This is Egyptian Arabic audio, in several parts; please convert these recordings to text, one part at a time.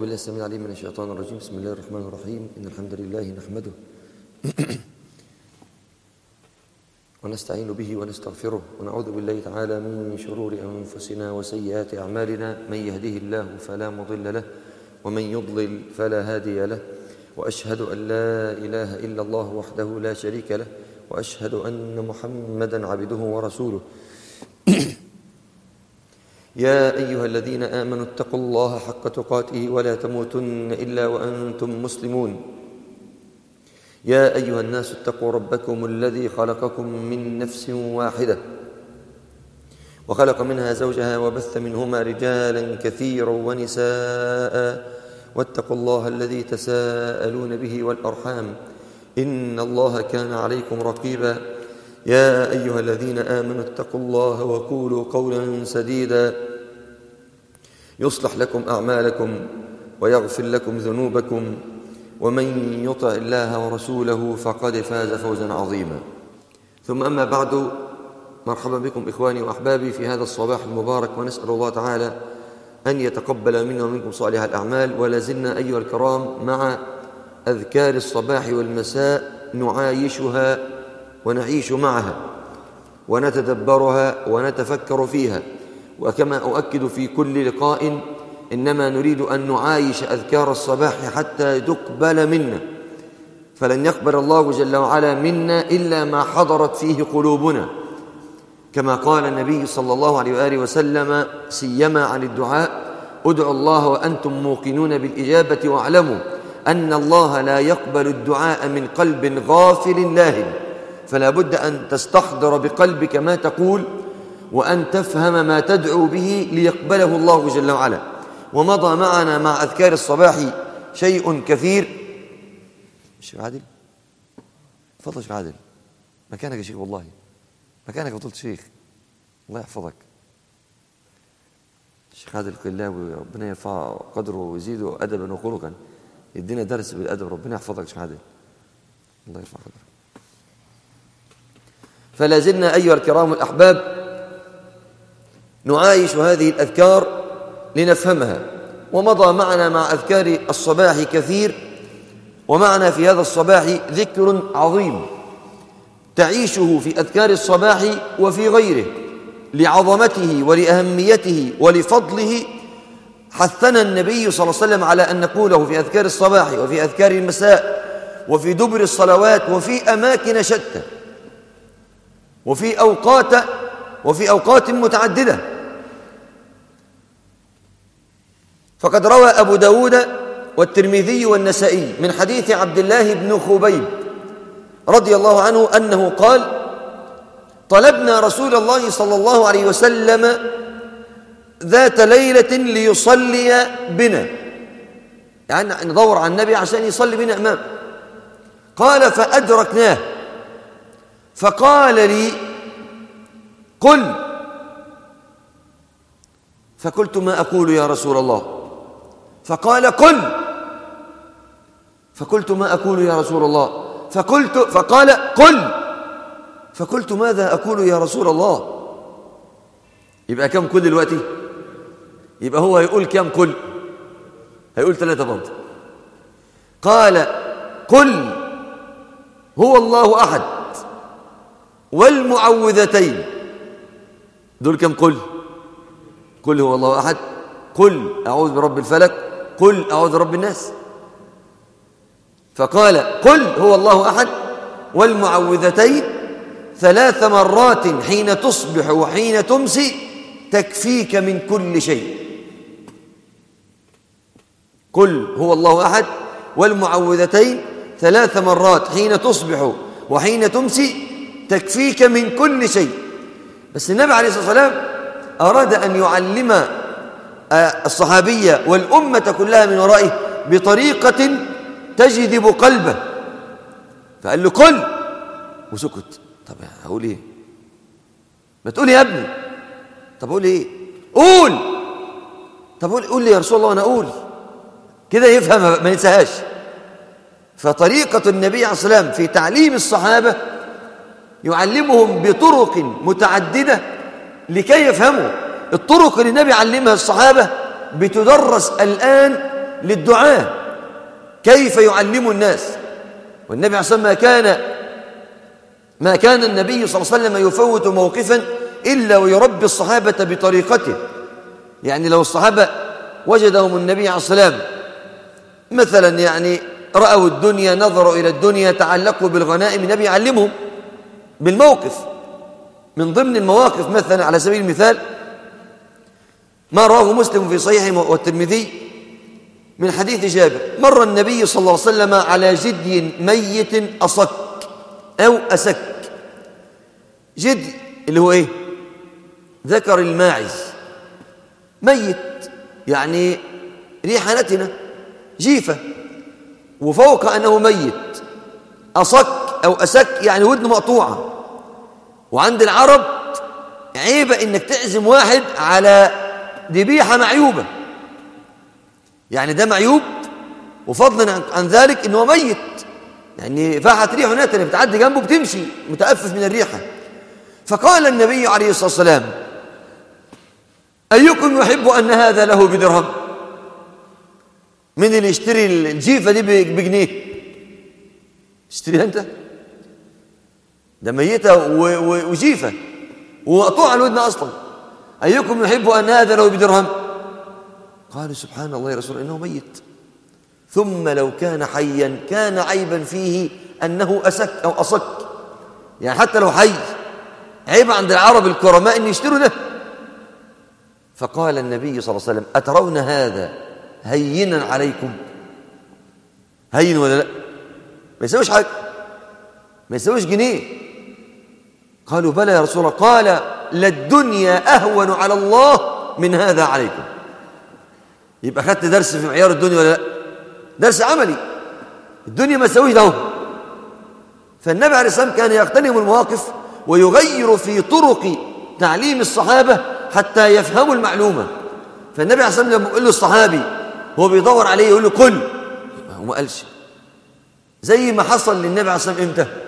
بالله السميع العليم من الشيطان الرجيم بسم الله الرحمن الرحيم إن الحمد لله نحمده ونستعين به ونستغفره ونعوذ بالله تعالى من شرور أنفسنا وسيئات أعمالنا من يهده الله فلا مضل له ومن يضلل فلا هادي له وأشهد أن لا إله إلا الله وحده لا شريك له وأشهد أن محمدا عبده ورسوله يا أيها الذين آمنوا اتقوا الله حق تقاته ولا تموتن إلا وأنتم مسلمون يا أيها الناس اتقوا ربكم الذي خلقكم من نفس واحدة وخلق منها زوجها وبث منهما رجالا كثيرا ونساء واتقوا الله الذي تساءلون به والأرحام إن الله كان عليكم رقيبا يا أيها الذين آمنوا اتقوا الله وقولوا قولا سديدا يصلح لكم أعمالكم ويغفر لكم ذنوبكم ومن يطع الله ورسوله فقد فاز فوزا عظيما ثم أما بعد مرحبا بكم إخواني وأحبابي في هذا الصباح المبارك ونسأل الله تعالى أن يتقبل منا ومنكم صالح الأعمال ولا زلنا أيها الكرام مع أذكار الصباح والمساء نعايشها ونعيش معها ونتدبرها ونتفكر فيها وكما أؤكد في كل لقاء إنما نريد أن نعايش أذكار الصباح حتى تقبل منا فلن يقبل الله جل وعلا منا إلا ما حضرت فيه قلوبنا كما قال النبي صلى الله عليه وآله وسلم سيما عن الدعاء ادعوا الله وأنتم موقنون بالإجابة واعلموا أن الله لا يقبل الدعاء من قلب غافل لاهٍ فلا بد أن تستحضر بقلبك ما تقول وأن تفهم ما تدعو به ليقبله الله جل وعلا ومضى معنا مع أذكار الصباح شيء كثير شيخ عادل تفضل شيخ عادل مكانك يا شيخ والله مكانك فضلت شيخ الله يحفظك الشيخ عادل القلاوي ربنا يرفع قدره ويزيده أدبا وخلقا يدينا درس بالأدب ربنا يحفظك يا شيخ عادل الله يرفع قدره فلا زلنا أيها الكرام الأحباب نعايش هذه الأذكار لنفهمها ومضى معنا مع أذكار الصباح كثير ومعنا في هذا الصباح ذكر عظيم تعيشه في أذكار الصباح وفي غيره لعظمته ولأهميته ولفضله حثنا النبي صلى الله عليه وسلم على أن نقوله في أذكار الصباح وفي أذكار المساء وفي دبر الصلوات وفي أماكن شتى وفي أوقات وفي أوقات متعددة فقد روى أبو داود والترمذي والنسائي من حديث عبد الله بن خبيب رضي الله عنه أنه قال طلبنا رسول الله صلى الله عليه وسلم ذات ليلة ليصلي بنا يعني ندور على النبي عشان يصلي بنا أمام قال فأدركناه فقال لي قل فقلت ما أقول يا رسول الله فقال قل فقلت ما أقول يا رسول الله فقلت فقال قل فقلت ماذا أقول يا رسول الله يبقى كم كل دلوقتي يبقى هو يقول كم كل هيقول ثلاثة برضه قال قل هو الله أحد والمعوذتين دول كم قل قل هو الله أحد قل أعوذ برب الفلك قل أعوذ برب الناس فقال قل هو الله أحد والمعوذتين ثلاث مرات حين تصبح وحين تمسي تكفيك من كل شيء قل هو الله أحد والمعوذتين ثلاث مرات حين تصبح وحين تمسي تكفيك من كل شيء بس النبي عليه الصلاة والسلام أراد أن يعلم الصحابية والأمة كلها من ورائه بطريقة تجذب قلبه فقال له قل وسكت طب هقول ايه ما تقول يا ابني طب اقول ايه قول طب قول قول لي يا رسول الله وانا اقول كده يفهم ما ينساهاش فطريقة النبي عليه الصلاة والسلام في تعليم الصحابة يعلمهم بطرق متعددة لكي يفهموا الطرق اللي النبي علمها الصحابة بتدرس الآن للدعاء كيف يعلم الناس والنبي عليه الصلاة والسلام ما كان ما كان النبي صلى الله عليه وسلم يفوت موقفا إلا ويربي الصحابة بطريقته يعني لو الصحابة وجدهم النبي عليه الصلاة والسلام مثلا يعني رأوا الدنيا نظروا إلى الدنيا تعلقوا بالغنائم النبي يعلمهم بالموقف من ضمن المواقف مثلا على سبيل المثال ما رواه مسلم في صحيحه والترمذي من حديث جابر مر النبي صلى الله عليه وسلم على جدي ميت أصك أو أسك جدي اللي هو إيه ذكر الماعز ميت يعني ريحة نتنة جيفة وفوق أنه ميت أصك أو أسك يعني ودن مقطوعة وعند العرب عيبة إنك تعزم واحد على ذبيحة معيوبة يعني ده معيوب وفضلا عن ذلك إنه ميت يعني فاحت ريحه نتنة بتعدي جنبه بتمشي متأفف من الريحة فقال النبي عليه الصلاة والسلام أيكم يحب أن هذا له بدرهم من اللي يشتري الجيفة دي بجنيه اشتريها أنت ده ميتة وجيفة ومقطوعة الودن أصلا أيكم يحب أن هذا له بدرهم قالوا سبحان الله يا رسول إنه ميت ثم لو كان حيا كان عيبا فيه أنه أسك أو أصك يعني حتى لو حي عيب عند العرب الكرماء أن يشتروا ده فقال النبي صلى الله عليه وسلم أترون هذا هينا عليكم هين ولا لا ما يسويش حاجة ما يسويش جنيه قالوا بلى يا رسول الله قال للدنيا أهون على الله من هذا عليكم يبقى خدت درس في معيار الدنيا ولا لا درس عملي الدنيا ما تسويش ده فالنبي عليه الصلاة والسلام كان يغتنم المواقف ويغير في طرق تعليم الصحابة حتى يفهموا المعلومة فالنبي عليه الصلاة والسلام لما يقول له الصحابي هو بيدور عليه يقول له كل هو ما قالش زي ما حصل للنبي عليه الصلاة والسلام امتى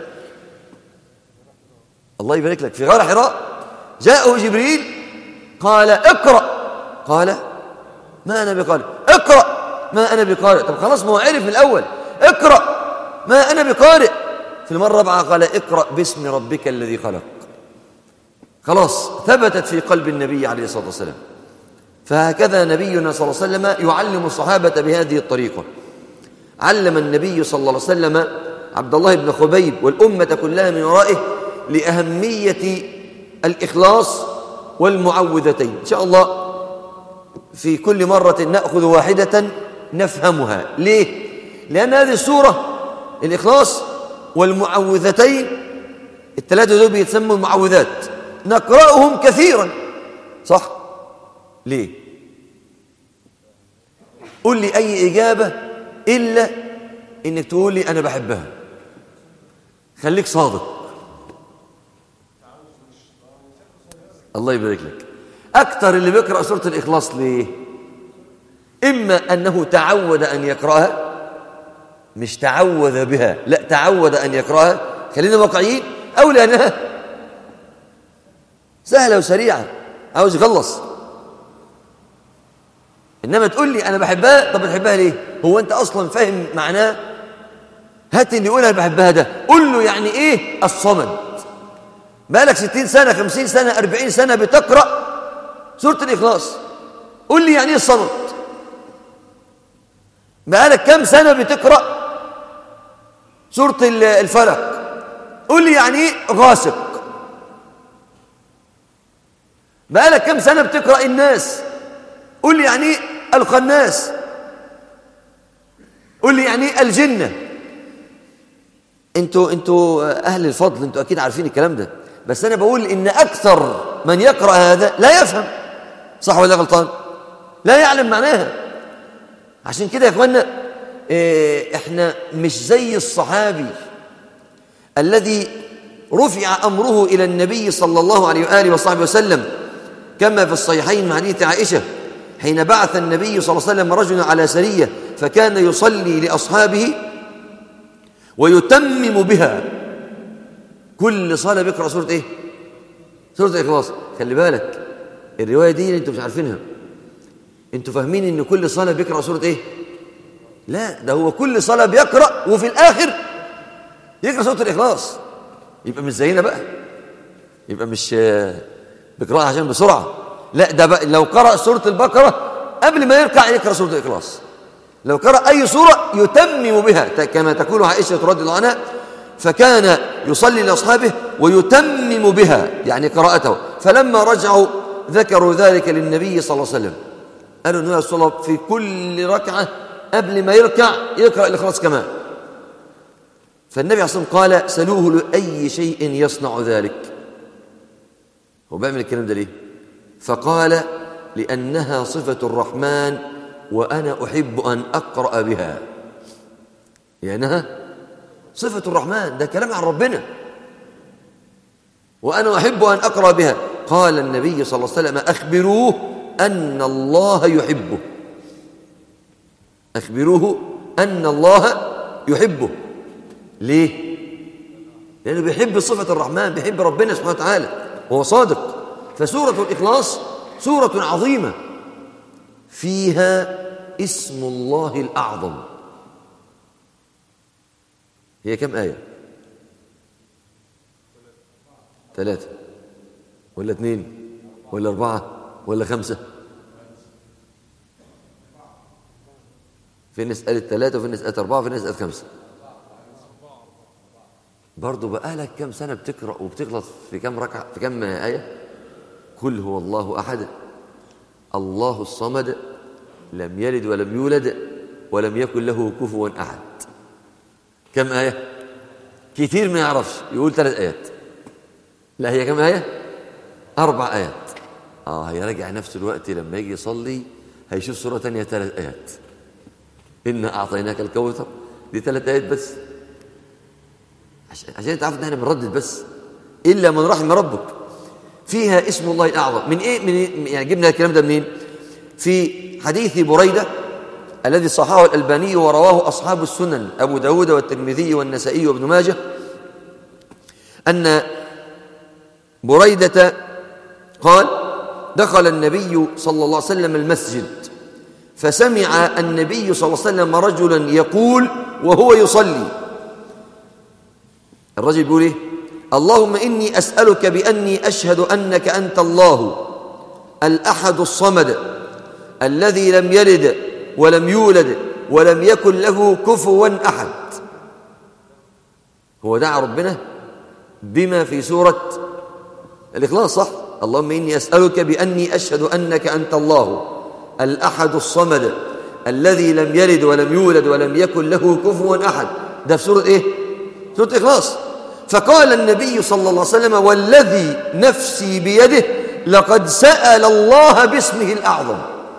الله يبارك لك في غار حراء جاءه جبريل قال اقرأ قال ما أنا بقارئ اقرأ ما أنا بقارئ طب خلاص ما هو عرف من الأول اقرأ ما أنا بقارئ في المرة الرابعة قال اقرأ باسم ربك الذي خلق خلاص ثبتت في قلب النبي عليه الصلاة والسلام فهكذا نبينا صلى الله عليه وسلم يعلم الصحابة بهذه الطريقة علم النبي صلى الله عليه وسلم عبد الله بن خبيب والأمة كلها من ورائه لأهمية الإخلاص والمعوذتين إن شاء الله في كل مرة نأخذ واحدة نفهمها ليه؟ لأن هذه السورة الإخلاص والمعوذتين الثلاثة دول بيتسموا المعوذات نقرأهم كثيرا صح؟ ليه؟ قل لي أي إجابة إلا إنك تقول لي أنا بحبها خليك صادق الله يبارك لك أكثر اللي بيقرأ سورة الإخلاص ليه إما أنه تعود أن يقرأها مش تعوذ بها لا تعود أن يقرأها خلينا واقعيين أو لأنها سهلة وسريعة عاوز يخلص إنما تقول لي أنا بحبها طب بتحبها ليه هو أنت أصلا فاهم معناه هات اللي يقولها بحبها ده قول له يعني إيه الصمد بقالك ستين سنة خمسين سنة أربعين سنة بتقرأ سورة الإخلاص قول لي يعني إيه الصمد بقالك كم سنة بتقرأ سورة الفلق قول لي يعني إيه غاسق بقالك كم سنة بتقرأ الناس قول لي يعني إيه الخناس قول لي يعني إيه الجنة انتوا انتوا اهل الفضل انتوا اكيد عارفين الكلام ده بس انا بقول ان اكثر من يقرا هذا لا يفهم صح ولا غلطان لا يعلم معناها عشان كده يا اخوانا إيه احنا مش زي الصحابي الذي رفع امره الى النبي صلى الله عليه واله وصحبه وسلم كما في الصحيحين من حديث عائشه حين بعث النبي صلى الله عليه وسلم رجلا على سريه فكان يصلي لاصحابه ويتمم بها كل صلاة بيقرأ سورة إيه؟ سورة الإخلاص خلي بالك الرواية دي أنتوا مش عارفينها أنتوا فاهمين إن كل صلاة بيقرأ سورة إيه؟ لا ده هو كل صلاة بيقرأ وفي الآخر يقرأ سورة الإخلاص يبقى مش زينا بقى يبقى مش بيقرأها عشان بسرعة لا ده بقى لو قرأ سورة البقرة قبل ما يركع يقرأ سورة الإخلاص لو قرأ أي سورة يتمم بها كما تقول عائشة رضي الله عنها فكان يصلي لأصحابه ويتمم بها يعني قراءته فلما رجعوا ذكروا ذلك للنبي صلى الله عليه وسلم قالوا النبي صلى الله عليه وسلم في كل ركعة قبل ما يركع يقرأ الإخلاص كمان فالنبي عليه الصلاة والسلام قال سلوه لأي شيء يصنع ذلك هو بيعمل الكلام ده ليه فقال لأنها صفة الرحمن وأنا أحب أن أقرأ بها لأنها صفة الرحمن ده كلام عن ربنا وأنا أحب أن أقرأ بها قال النبي صلى الله عليه وسلم أخبروه أن الله يحبه أخبروه أن الله يحبه ليه؟ لأنه بيحب صفة الرحمن بيحب ربنا سبحانه وتعالى وهو صادق فسورة الإخلاص سورة عظيمة فيها اسم الله الأعظم هي كم آية ثلاثة ولا اثنين ولا أربعة ولا خمسة في ناس قالت ثلاثة وفي ناس قالت أربعة وفي ناس قالت خمسة برضه بقالك كم سنة بتقرأ وبتغلط في كم ركعة في كم آية قل هو الله أحد الله الصمد لم يلد ولم يولد ولم يكن له كفوا أحد كم آية كتير ما يعرفش يقول ثلاث آيات لا هي كم آية أربع آيات آه هيراجع نفس الوقت لما يجي يصلي هيشوف سورة تانية ثلاث آيات إنا أعطيناك الكوثر دي ثلاث آيات بس عشان تعرف ان احنا بنردد بس الا من رحم ربك فيها اسم الله الاعظم من ايه من إيه؟ يعني جبنا الكلام ده منين في حديث بريده الذي صححه الالباني ورواه اصحاب السنن ابو داود والترمذي والنسائي وابن ماجه ان بريده قال دخل النبي صلى الله عليه وسلم المسجد فسمع النبي صلى الله عليه وسلم رجلا يقول وهو يصلي الرجل بيقول ايه اللهم اني اسالك باني اشهد انك انت الله الاحد الصمد الذي لم يلد ولم يولد ولم يكن له كفوا احد هو دعا ربنا بما في سوره الاخلاص صح اللهم اني اسالك باني اشهد انك انت الله الاحد الصمد الذي لم يلد ولم يولد ولم يكن له كفوا احد ده في سوره ايه سوره الاخلاص فقال النبي صلى الله عليه وسلم والذي نفسي بيده لقد سأل الله باسمه الأعظم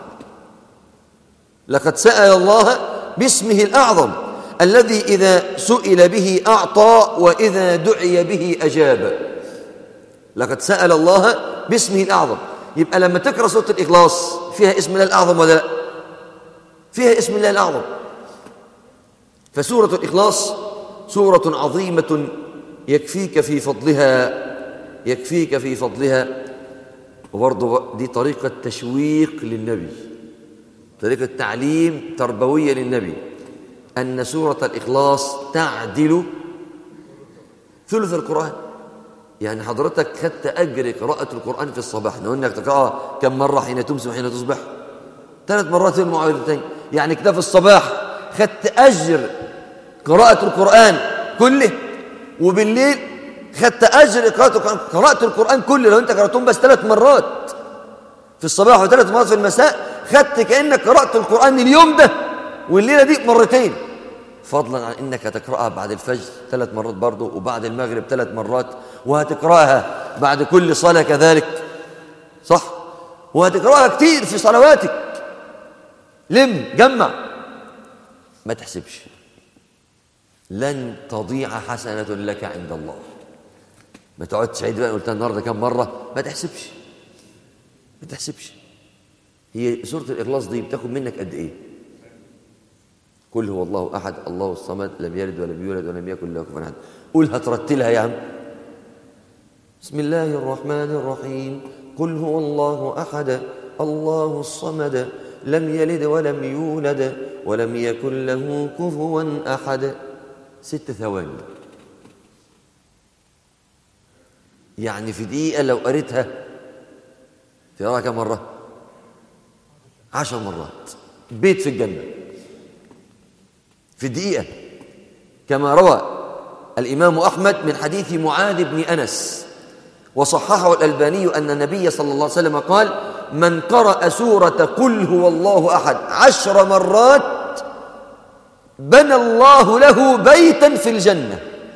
لقد سأل الله باسمه الأعظم الذي إذا سئل به أعطى وإذا دعي به أجاب لقد سأل الله باسمه الأعظم يبقى لما تقرأ سورة الإخلاص فيها اسم الله الأعظم ولا لا فيها اسم الله الأعظم فسورة الإخلاص سورة عظيمة يكفيك في فضلها يكفيك في فضلها وبرضه دي طريقة تشويق للنبي طريقة تعليم تربوية للنبي أن سورة الإخلاص تعدل ثلث القرآن يعني حضرتك خدت أجر قراءة القرآن في الصباح لو أنك تقرأها كم مرة حين تمسي وحين تصبح ثلاث مرات في المعاوذتين يعني كده في الصباح خدت أجر قراءة القرآن كله وبالليل خدت أجر قراءة القرآن قرأت القرآن كله لو أنت قرأتهم بس ثلاث مرات في الصباح وثلاث مرات في المساء خدت كأنك قرأت القرآن اليوم ده والليلة دي مرتين فضلا عن انك تقراها بعد الفجر ثلاث مرات برضه وبعد المغرب ثلاث مرات وهتقراها بعد كل صلاه كذلك صح وهتقراها كتير في صلواتك لم جمع ما تحسبش لن تضيع حسنه لك عند الله ما تقعدش عيد بقى قلتها النهارده كم مره ما تحسبش ما تحسبش هي سوره الاخلاص دي بتاخد منك قد ايه قل هو الله احد الله الصمد لم يلد ولم يولد ولم يكن له كفوا احد قول هترتلها يا عم بسم الله الرحمن الرحيم قل هو الله احد الله الصمد لم يلد ولم يولد ولم يكن له كفوا أحد ست ثواني يعني في دقيقة لو قريتها تقراها كم مرة؟ عشر مرات بيت في الجنة في الدقيقة كما روى الإمام أحمد من حديث معاذ بن أنس وصححه الألباني أن النبي صلى الله عليه وسلم قال من قرأ سورة قل هو الله أحد عشر مرات بنى الله له بيتا في الجنة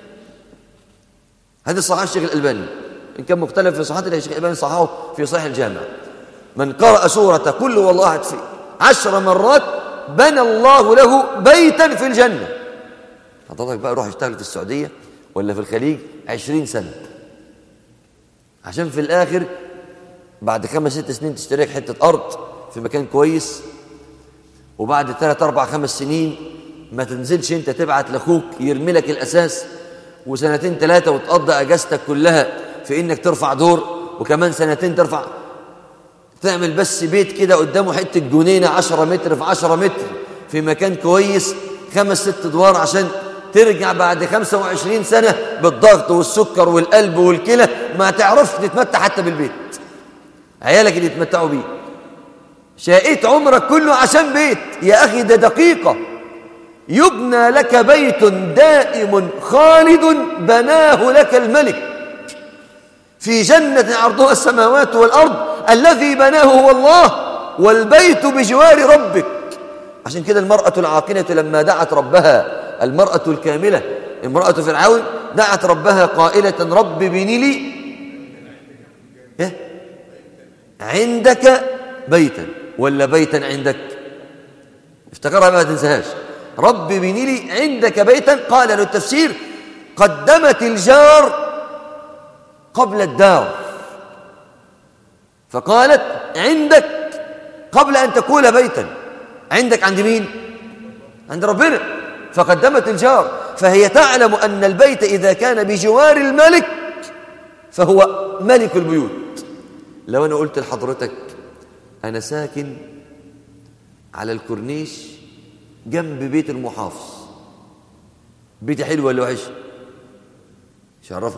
هذا صحيح الشيخ الألباني إن كان مختلف في صحته الشيخ الألباني صححه في صحيح الجامع من قرأ سورة قل هو الله أحد في عشر مرات بنى الله له بيتا في الجنة حضرتك بقى روح اشتغل في السعودية ولا في الخليج عشرين سنة عشان في الآخر بعد خمس ست سنين تشتري لك حتة أرض في مكان كويس وبعد ثلاث أربع خمس سنين ما تنزلش أنت تبعت لأخوك يرمي لك الأساس وسنتين ثلاثة وتقضي أجازتك كلها في إنك ترفع دور وكمان سنتين ترفع تعمل بس بيت كده قدامه حتة جنينة عشرة متر في عشرة متر في مكان كويس خمس ست ادوار عشان ترجع بعد 25 سنة بالضغط والسكر والقلب والكلى ما تعرفش تتمتع حتى بالبيت عيالك اللي يتمتعوا بيه شقيت عمرك كله عشان بيت يا أخي ده دقيقة يبنى لك بيت دائم خالد بناه لك الملك في جنة عرضها السماوات والأرض الذي بناه هو الله والبيت بجوار ربك عشان كده المرأة العاقلة لما دعت ربها المرأة الكاملة امرأة فرعون دعت ربها قائلة رب بني لي إيه؟ عندك بيتا ولا بيتا عندك افتكرها ما تنساهاش رب بني لي عندك بيتا قال له التفسير قدمت الجار قبل الدار فقالت عندك قبل أن تكون بيتا عندك عند مين عند ربنا فقدمت الجار فهي تعلم أن البيت إذا كان بجوار الملك فهو ملك البيوت لو أنا قلت لحضرتك أنا ساكن على الكورنيش جنب بيت المحافظ بيتي حلو ولا وحش شرفك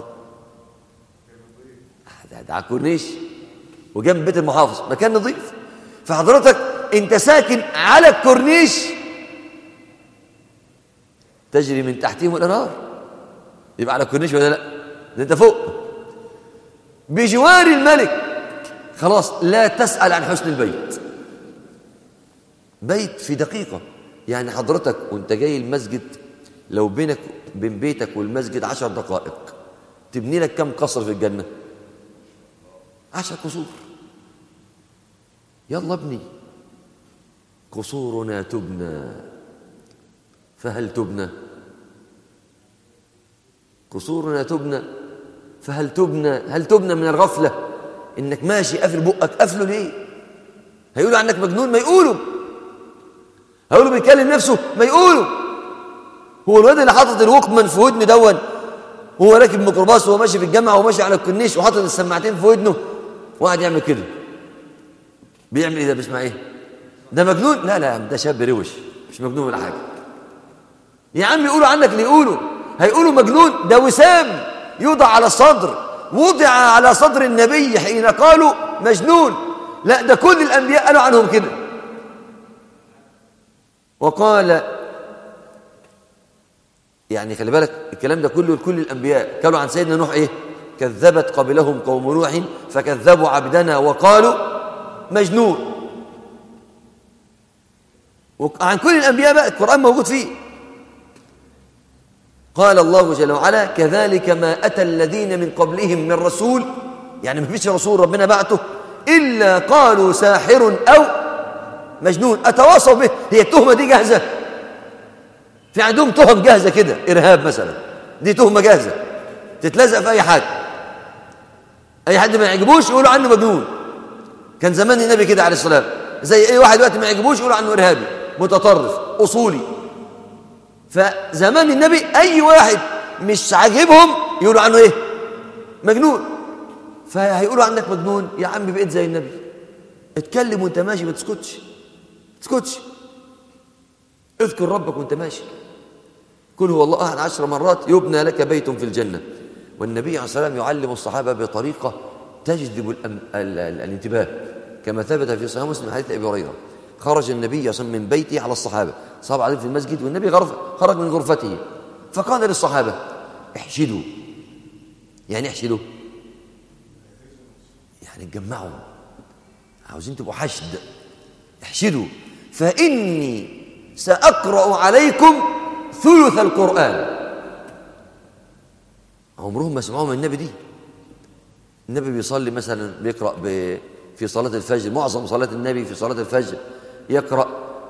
ده, ده على الكورنيش وجنب بيت المحافظ مكان نظيف فحضرتك انت ساكن على الكورنيش تجري من تحتهم الانهار يبقى على الكورنيش ولا لا ده انت فوق بجوار الملك خلاص لا تسأل عن حسن البيت بيت في دقيقة يعني حضرتك وانت جاي المسجد لو بينك بين بيتك والمسجد عشر دقائق تبني لك كم قصر في الجنة عشر قصور يلا ابني قصورنا تبنى فهل تبنى قصورنا تبنى فهل تبنى هل تبنى من الغفلة انك ماشي قافل بقك قافله ليه هيقولوا عنك مجنون ما يقولوا هيقولوا بيكلم نفسه ما يقولوا هو الواد اللي حاطط الوكمان في ودنه دون هو راكب ميكروباص وهو ماشي في الجامعه وماشي على الكورنيش وحاطط السماعتين في ودنه وقاعد يعمل كده بيعمل ايه ده بيسمع ايه ده مجنون لا لا ده شاب روش مش مجنون ولا حاجه يا عم يقولوا عنك اللي يقولوا هيقولوا مجنون ده وسام يوضع على الصدر وضع على صدر النبي حين قالوا مجنون لا ده كل الانبياء قالوا عنهم كده وقال يعني خلي بالك الكلام ده كله لكل الانبياء قالوا عن سيدنا نوح ايه كذبت قبلهم قوم نوح فكذبوا عبدنا وقالوا مجنون وعن كل الأنبياء بقى القرآن موجود فيه قال الله جل وعلا كذلك ما أتى الذين من قبلهم من رسول يعني ما فيش رسول ربنا بعته إلا قالوا ساحر أو مجنون أتواصوا به هي التهمة دي جاهزة في عندهم تهم جاهزة كده إرهاب مثلا دي تهمة جاهزة تتلزق في أي حد أي حد ما يعجبوش يقولوا عنه مجنون كان زمان النبي كده عليه السلام زي أي واحد وقت ما يعجبوش يقولوا عنه إرهابي متطرف أصولي فزمان النبي أي واحد مش عاجبهم يقولوا عنه إيه مجنون فهيقولوا عنك مجنون يا عم بقيت زي النبي اتكلم وانت ماشي ما تسكتش تسكتش اذكر ربك وانت ماشي كل هو الله أحد عشر مرات يبنى لك بيت في الجنة والنبي عليه الصلاة والسلام يعلم الصحابة بطريقة تجذب الأم... ال... ال... الانتباه كما ثبت في صحيح مسلم حديث أبي هريرة خرج النبي صلى من بيته على الصحابة صحابة عليه في المسجد والنبي غرف... خرج من غرفته فقال للصحابة احشدوا يعني احشدوا يعني اتجمعوا عاوزين تبقوا حشد احشدوا فإني سأقرأ عليكم ثلث القرآن عمرهم ما سمعوا من النبي دي النبي بيصلي مثلا بيقرأ ب... في صلاة الفجر معظم صلاة النبي في صلاة الفجر يقرأ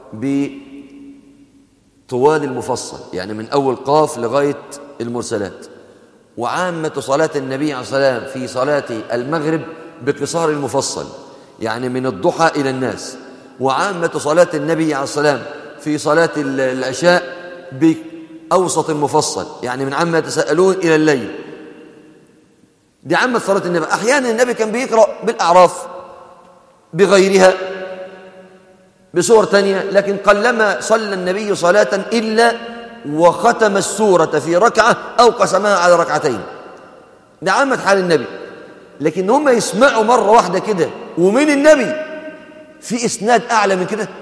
بطوال المفصل يعني من أول قاف لغاية المرسلات وعامة صلاة النبي عليه الصلاة والسلام في صلاة المغرب بقصار المفصل يعني من الضحى إلى الناس وعامة صلاة النبي عليه الصلاة والسلام في صلاة العشاء بأوسط المفصل يعني من عما يتساءلون إلى الليل دي عامة صلاة النبي أحيانا النبي كان بيقرأ بالأعراف بغيرها بصور تانية لكن قلما صلى النبي صلاة إلا وختم السورة في ركعة أو قسمها على ركعتين ده عامة حال النبي لكن هم يسمعوا مرة واحدة كده ومن النبي في إسناد أعلى من كده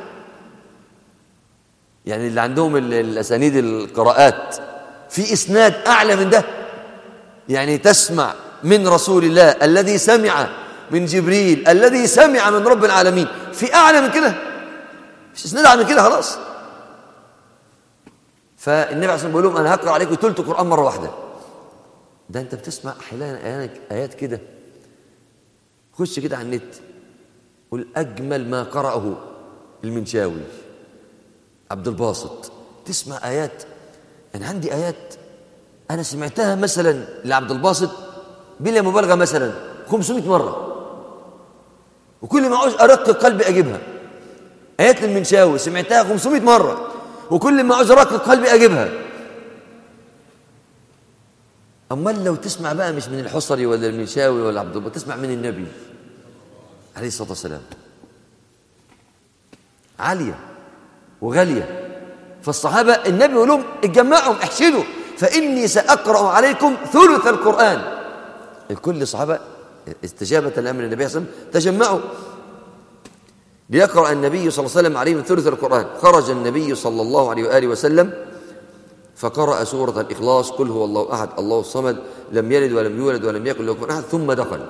يعني اللي عندهم الأسانيد القراءات في إسناد أعلى من ده يعني تسمع من رسول الله الذي سمع من جبريل الذي سمع من رب العالمين في أعلى من كده مش إسناد أعلى من كده خلاص فالنبي عليه الصلاة والسلام بيقول لهم أنا هقرأ عليكم ثلث القرآن مرة واحدة ده أنت بتسمع أحيانا آيات كده خش كده على النت قل أجمل ما قرأه المنشاوي عبد الباسط تسمع آيات أنا عندي آيات أنا سمعتها مثلا لعبد الباسط بلا مبالغة مثلا 500 مرة وكل ما عاوز أرق قلبي أجيبها آيات المنشاوي سمعتها 500 مرة وكل ما عاوز أرق قلبي أجيبها أمال لو تسمع بقى مش من الحصري ولا المنشاوي ولا عبد الباسط تسمع من النبي عليه الصلاة والسلام عالية وغالية فالصحابة النبي يقول لهم اتجمعهم احشدوا فإني سأقرأ عليكم ثلث القرآن الكل الصحابة استجابة لأمر النبي صلى الله عليه وسلم تجمعوا ليقرأ النبي صلى الله عليه وسلم عليهم ثلث القرآن خرج النبي صلى الله عليه وآله وسلم فقرأ سورة الإخلاص قل هو الله أحد الله الصمد لم يلد ولم يولد ولم يكن له كفوا أحد ثم دخل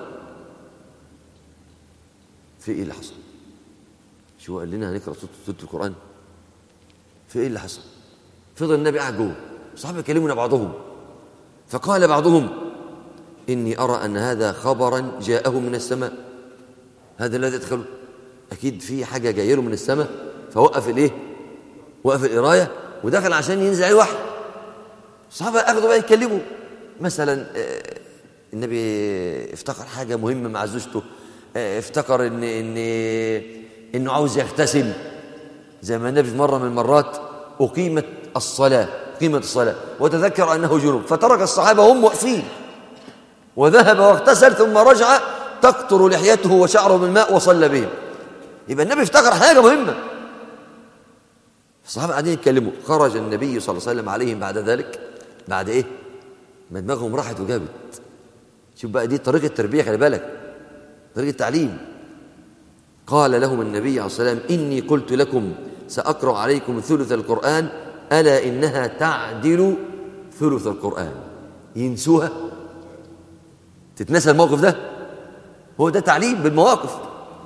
في إيه اللي حصل شو قال لنا هنقرأ سورة القرآن في إيه اللي حصل فضل النبي قاعد جوه الصحابة يكلمون بعضهم فقال بعضهم إني أرى أن هذا خبرا جاءه من السماء هذا الذي يدخل أكيد في حاجة جايه له من السماء فوقف الإيه وقف القراية ودخل عشان ينزل عليه وحي الصحابة أخذوا بقى يتكلموا مثلا النبي افتكر حاجة مهمة مع زوجته افتكر إن إن إنه عاوز يغتسل زي ما النبي في مرة من المرات أقيمت الصلاة قيمة الصلاة وتذكر أنه جنوب فترك الصحابة هم واقفين وذهب واغتسل ثم رجع تقطر لحيته وشعره بالماء وصلى بهم يبقى النبي افتكر حاجة مهمة الصحابة قاعدين يتكلموا خرج النبي صلى الله عليه وسلم عليهم بعد ذلك بعد ايه ما دماغهم راحت وجابت شوف بقى دي طريقة التربية خلي بالك طريقة التعليم قال لهم النبي عليه الصلاة والسلام إني قلت لكم سأقرأ عليكم ثلث القرآن ألا إنها تعدل ثلث القرآن ينسوها تتنسى الموقف ده هو ده تعليم بالمواقف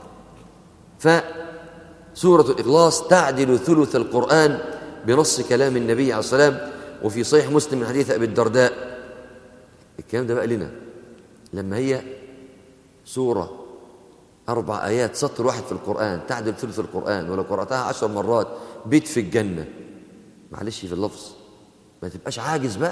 فسورة الإخلاص تعدل ثلث القرآن بنص كلام النبي عليه الصلاة والسلام وفي صحيح مسلم من حديث أبي الدرداء الكلام ده بقى لنا لما هي سورة أربع آيات سطر واحد في القرآن تعدل ثلث القرآن ولو قرأتها عشر مرات بيت في الجنة معلش في اللفظ ما تبقاش عاجز بقى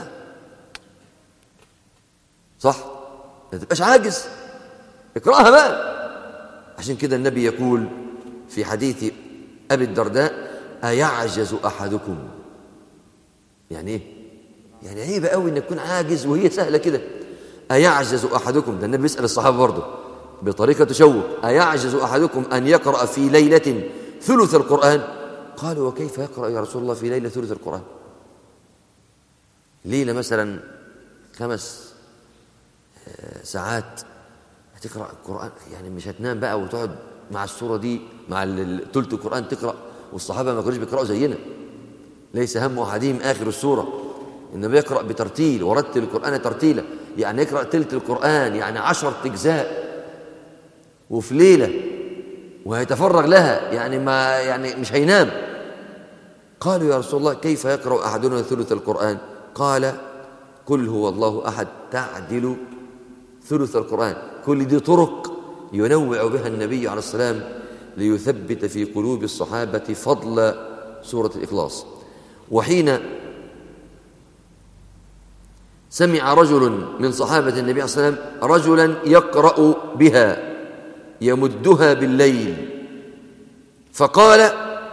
صح ما تبقاش عاجز اقرأها بقى عشان كده النبي يقول في حديث أبي الدرداء أيعجز أحدكم يعني إيه يعني عيب قوي إنك تكون عاجز وهي سهلة كده أيعجز أحدكم ده النبي بيسأل الصحابة برضه بطريقة تشوق أيعجز أحدكم أن يقرأ في ليلة ثلث القرآن قالوا وكيف يقرأ يا رسول الله في ليلة ثلث القرآن ليلة مثلا خمس آه، ساعات هتقرأ القرآن يعني مش هتنام بقى وتقعد مع السورة دي مع ثلث القرآن تقرأ والصحابة ما كانوش بيقرأوا زينا ليس هم أحدهم آخر السورة إنما يقرأ بترتيل ورتل القرآن ترتيلا يعني يقرأ تلت القرآن يعني عشرة أجزاء وفي ليلة وهيتفرغ لها يعني ما يعني مش هينام قالوا يا رسول الله كيف يقرأ أحدنا ثلث القرآن قال قل هو الله أحد تعدل ثلث القرآن كل دي طرق ينوع بها النبي عليه السلام ليثبت في قلوب الصحابة فضل سورة الإخلاص وحين سمع رجل من صحابة النبي صلى الله عليه وسلم رجلا يقرأ بها يمدها بالليل فقال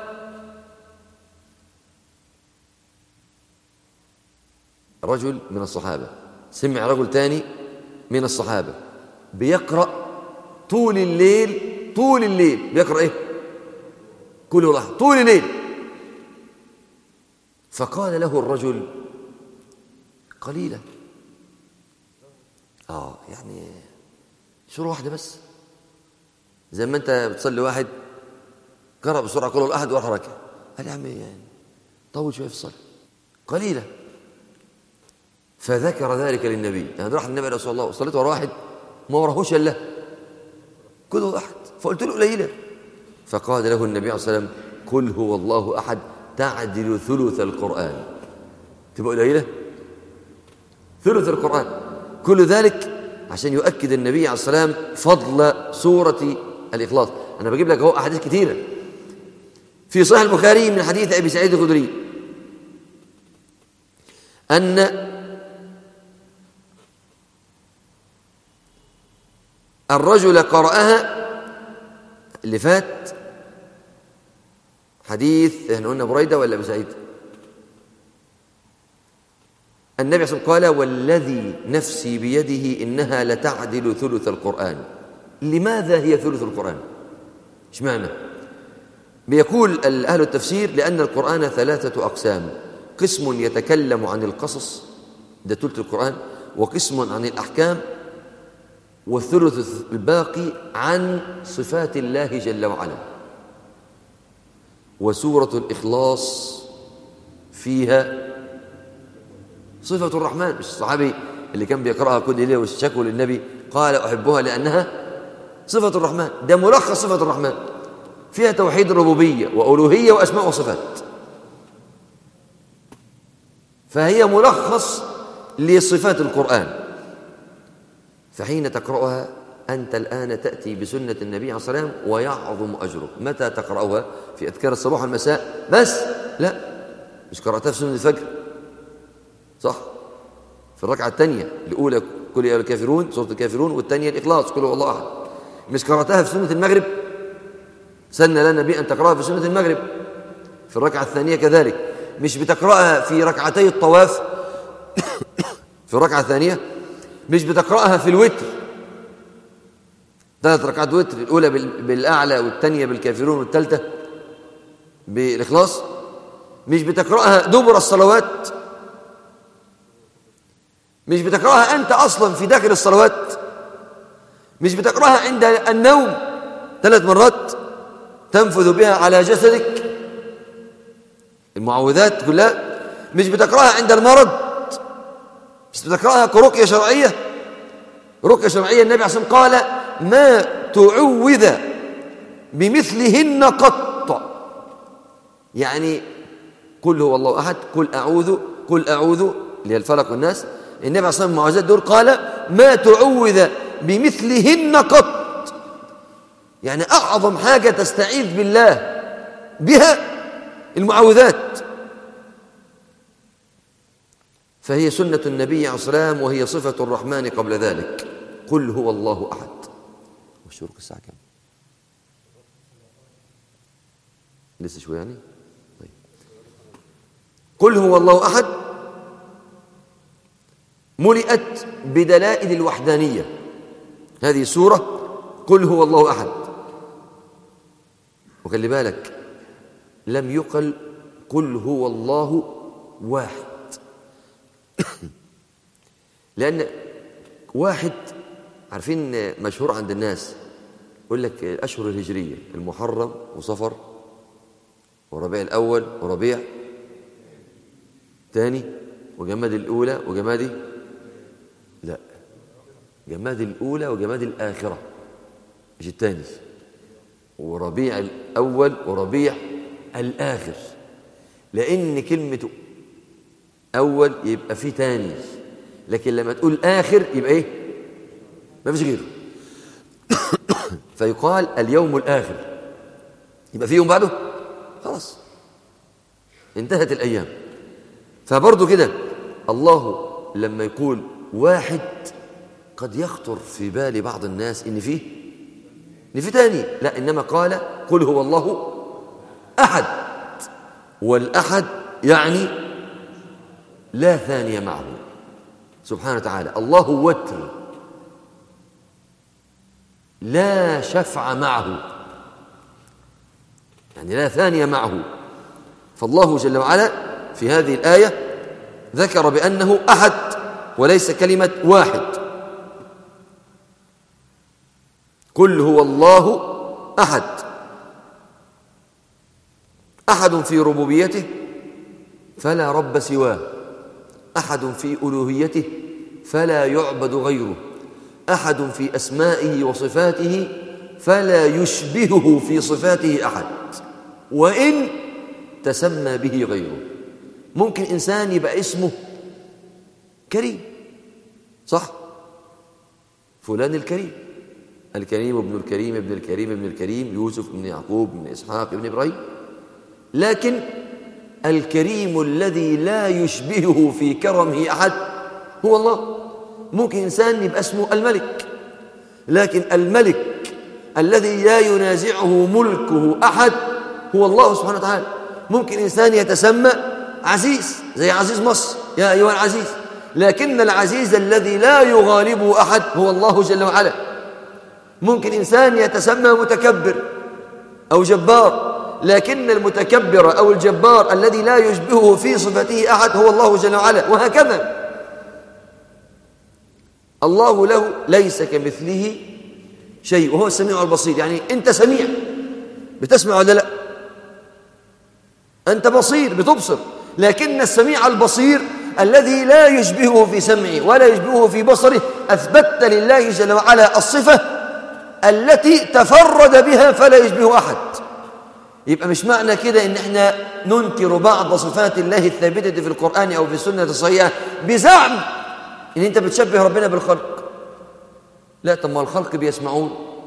رجل من الصحابة سمع رجل تاني من الصحابة بيقرأ طول الليل طول الليل بيقرأ ايه كل الله طول الليل فقال له الرجل قليلة اه يعني سورة واحدة بس زي ما انت بتصلي واحد قرأ بسرعة كل الأحد وراح ركع قال يا عمي يعني طول شوية في الصلاة قليلة فذكر ذلك للنبي يعني راح النبي رسول الله وصليت ورا واحد ما وراهوش الا كله احد فقلت له قليله فقال له النبي عليه الصلاه والسلام قل هو الله احد تعدل ثلث القران تبقى قليله ثلث القران كل ذلك عشان يؤكد النبي عليه الصلاه والسلام فضل سوره الاخلاص انا بجيب لك اهو احاديث كثيره في صحيح البخاري من حديث ابي سعيد الخدري ان الرجل قرأها اللي فات حديث احنا قلنا بريدة ولا بسعيد النبي صلى الله عليه وسلم قال والذي نفسي بيده إنها لتعدل ثلث القرآن لماذا هي ثلث القرآن ايش معنى بيقول أهل التفسير لأن القرآن ثلاثة أقسام قسم يتكلم عن القصص ده ثلث القرآن وقسم عن الأحكام والثلث الباقي عن صفات الله جل وعلا وسورة الإخلاص فيها صفة الرحمن مش الصحابي اللي كان بيقرأها كل ليلة وشكوا للنبي قال أحبها لأنها صفة الرحمن ده ملخص صفة الرحمن فيها توحيد الربوبية وألوهية وأسماء وصفات فهي ملخص لصفات القرآن فحين تقرأها أنت الآن تأتي بسنة النبي عليه الصلاة والسلام ويعظم أجرك متى تقرأها في أذكار الصباح والمساء بس لا مش قرأتها في سنة الفجر صح في الركعة الثانية الأولى كل يا الكافرون سورة الكافرون والثانية الإخلاص كل الله أحد مش قرأتها في سنة المغرب سن لنا النبي أن تقرأها في سنة المغرب في الركعة الثانية كذلك مش بتقرأها في ركعتي الطواف في الركعة الثانية مش بتقرأها في الوتر ثلاث ركعات وتر الأولى بالأعلى والثانية بالكافرون والثالثة بالإخلاص مش بتقرأها دبر الصلوات مش بتقرأها أنت أصلا في داخل الصلوات مش بتقرأها عند النوم ثلاث مرات تنفذ بها على جسدك المعوذات كلها مش بتقرأها عند المرض مش بتقرأها كرقية شرعية رقية شرعية النبي عليه الصلاة والسلام قال ما تعوذ بمثلهن قط يعني قل هو الله أحد قل أعوذ قل أعوذ اللي هي الفلق والناس النبي عليه الصلاة والسلام المعوذات دول قال ما تعوذ بمثلهن قط يعني أعظم حاجة تستعيذ بالله بها المعوذات فهي سنة النبي عليه الصلاة والسلام وهي صفة الرحمن قبل ذلك قل هو الله أحد والشروق الساعة كم لسه شوي يعني طيب قل هو الله أحد ملئت بدلائل الوحدانية هذه سورة قل هو الله أحد وخلي بالك لم يقل قل هو الله واحد لأن واحد عارفين مشهور عند الناس يقول لك الأشهر الهجرية المحرم وصفر وربيع الأول وربيع تاني وجماد الأولى وجمادي لا جماد الأولى وجماد الآخرة مش التاني وربيع الأول وربيع الآخر لأن كلمة أول يبقى فيه تاني لكن لما تقول آخر يبقى إيه ما فيش غيره فيقال اليوم الآخر يبقى في يوم بعده خلاص انتهت الأيام فبرضه كده الله لما يقول واحد قد يخطر في بال بعض الناس إن فيه إن فيه تاني لا إنما قال قل هو الله أحد والأحد يعني لا ثاني معه سبحانه وتعالى الله وتر لا شفع معه يعني لا ثاني معه فالله جل وعلا في هذه الآية ذكر بأنه أحد وليس كلمة واحد قل هو الله أحد أحد في ربوبيته فلا رب سواه أحد في ألوهيته فلا يعبد غيره أحد في أسمائه وصفاته فلا يشبهه في صفاته أحد وإن تسمى به غيره ممكن إنسان يبقى اسمه كريم صح فلان الكريم الكريم ابن الكريم ابن الكريم ابن الكريم يوسف ابن يعقوب ابن إسحاق ابن إبراهيم لكن الكريم الذي لا يشبهه في كرمه أحد هو الله ممكن إنسان يبقى اسمه الملك لكن الملك الذي لا ينازعه ملكه أحد هو الله سبحانه وتعالى ممكن إنسان يتسمى عزيز زي عزيز مصر يا أيها العزيز لكن العزيز الذي لا يغالبه أحد هو الله جل وعلا ممكن إنسان يتسمى متكبر أو جبار لكن المتكبر أو الجبار الذي لا يشبهه في صفته أحد هو الله جل وعلا وهكذا الله له ليس كمثله شيء وهو السميع البصير يعني أنت سميع بتسمع ولا لا أنت بصير بتبصر لكن السميع البصير الذي لا يشبهه في سمعه ولا يشبهه في بصره أثبت لله جل وعلا الصفة التي تفرد بها فلا يشبه أحد يبقى مش معنى كده ان احنا ننكر بعض صفات الله الثابتة في القرآن أو في السنة الصحيحة بزعم ان انت بتشبه ربنا بالخلق لا طب ما الخلق بيسمعون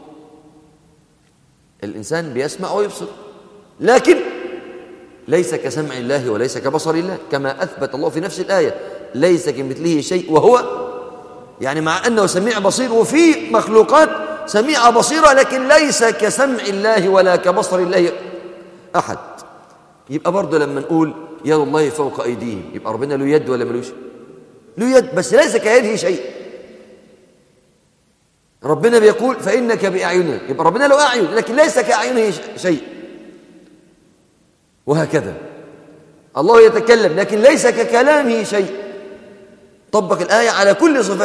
الإنسان بيسمع ويبصر لكن ليس كسمع الله وليس كبصر الله كما أثبت الله في نفس الآية ليس كمثله شيء وهو يعني مع أنه سميع بصير وفي مخلوقات سميعة بصيرة لكن ليس كسمع الله ولا كبصر الله أحد يبقى برضه لما نقول يد الله فوق أيديهم يبقى ربنا له يد ولا ملوش له يد بس ليس كيده شيء ربنا بيقول فإنك بأعيننا يبقى ربنا له أعين لكن ليس كأعينه شيء وهكذا الله يتكلم لكن ليس ككلامه شيء طبق الآية على كل صفات